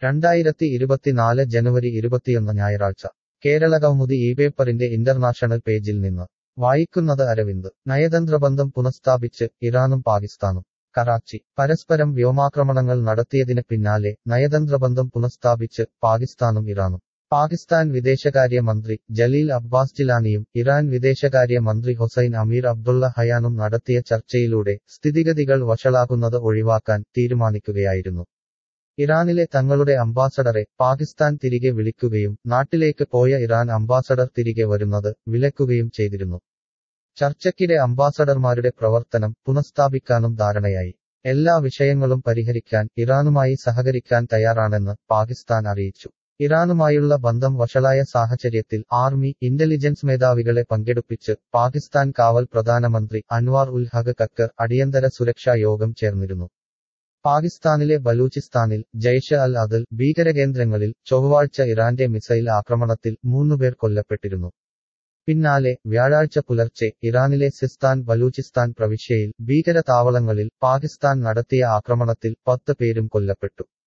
രണ്ടായിരത്തി ഇരുപത്തിനാല് ജനുവരി ഇരുപത്തിയൊന്ന് ഞായറാഴ്ച കേരള കൗമുദി ഈ പേപ്പറിന്റെ ഇന്റർനാഷണൽ പേജിൽ നിന്ന് വായിക്കുന്നത് അരവിന്ദ് നയതന്ത്രബന്ധം പുനഃസ്ഥാപിച്ച് ഇറാനും പാകിസ്ഥാനും കറാച്ചി പരസ്പരം വ്യോമാക്രമണങ്ങൾ നടത്തിയതിന് പിന്നാലെ നയതന്ത്രബന്ധം പുനഃസ്ഥാപിച്ച് പാകിസ്ഥാനും ഇറാനും പാകിസ്ഥാൻ വിദേശകാര്യ മന്ത്രി ജലീൽ അബ്ബാസ് ജിലാനിയും ഇറാൻ വിദേശകാര്യ മന്ത്രി ഹൊസൈൻ അമീർ അബ്ദുള്ള ഹയാനും നടത്തിയ ചർച്ചയിലൂടെ സ്ഥിതിഗതികൾ വഷളാകുന്നത് ഒഴിവാക്കാൻ തീരുമാനിക്കുകയായിരുന്നു ഇറാനിലെ തങ്ങളുടെ അംബാസഡറെ പാകിസ്ഥാൻ തിരികെ വിളിക്കുകയും നാട്ടിലേക്ക് പോയ ഇറാൻ അംബാസഡർ തിരികെ വരുന്നത് വിലക്കുകയും ചെയ്തിരുന്നു ചർച്ചയ്ക്കിടെ അംബാസഡർമാരുടെ പ്രവർത്തനം പുനഃസ്ഥാപിക്കാനും ധാരണയായി എല്ലാ വിഷയങ്ങളും പരിഹരിക്കാൻ ഇറാനുമായി സഹകരിക്കാൻ തയ്യാറാണെന്ന് പാകിസ്ഥാൻ അറിയിച്ചു ഇറാനുമായുള്ള ബന്ധം വഷളായ സാഹചര്യത്തിൽ ആർമി ഇന്റലിജൻസ് മേധാവികളെ പങ്കെടുപ്പിച്ച് പാകിസ്ഥാൻ കാവൽ പ്രധാനമന്ത്രി അൻവാർ ഉൽ ഹഖ് കക്കർ അടിയന്തര സുരക്ഷാ യോഗം ചേർന്നിരുന്നു പാകിസ്ഥാനിലെ ബലൂചിസ്ഥാനിൽ ജയ്ഷ് അൽ അദൽ ഭീകരകേന്ദ്രങ്ങളിൽ ചൊവ്വാഴ്ച ഇറാന്റെ മിസൈൽ ആക്രമണത്തിൽ മൂന്നുപേർ കൊല്ലപ്പെട്ടിരുന്നു പിന്നാലെ വ്യാഴാഴ്ച പുലർച്ചെ ഇറാനിലെ സിസ്താൻ ബലൂചിസ്ഥാൻ പ്രവിശ്യയിൽ ഭീകര താവളങ്ങളിൽ പാകിസ്ഥാൻ നടത്തിയ ആക്രമണത്തിൽ പത്ത് പേരും കൊല്ലപ്പെട്ടു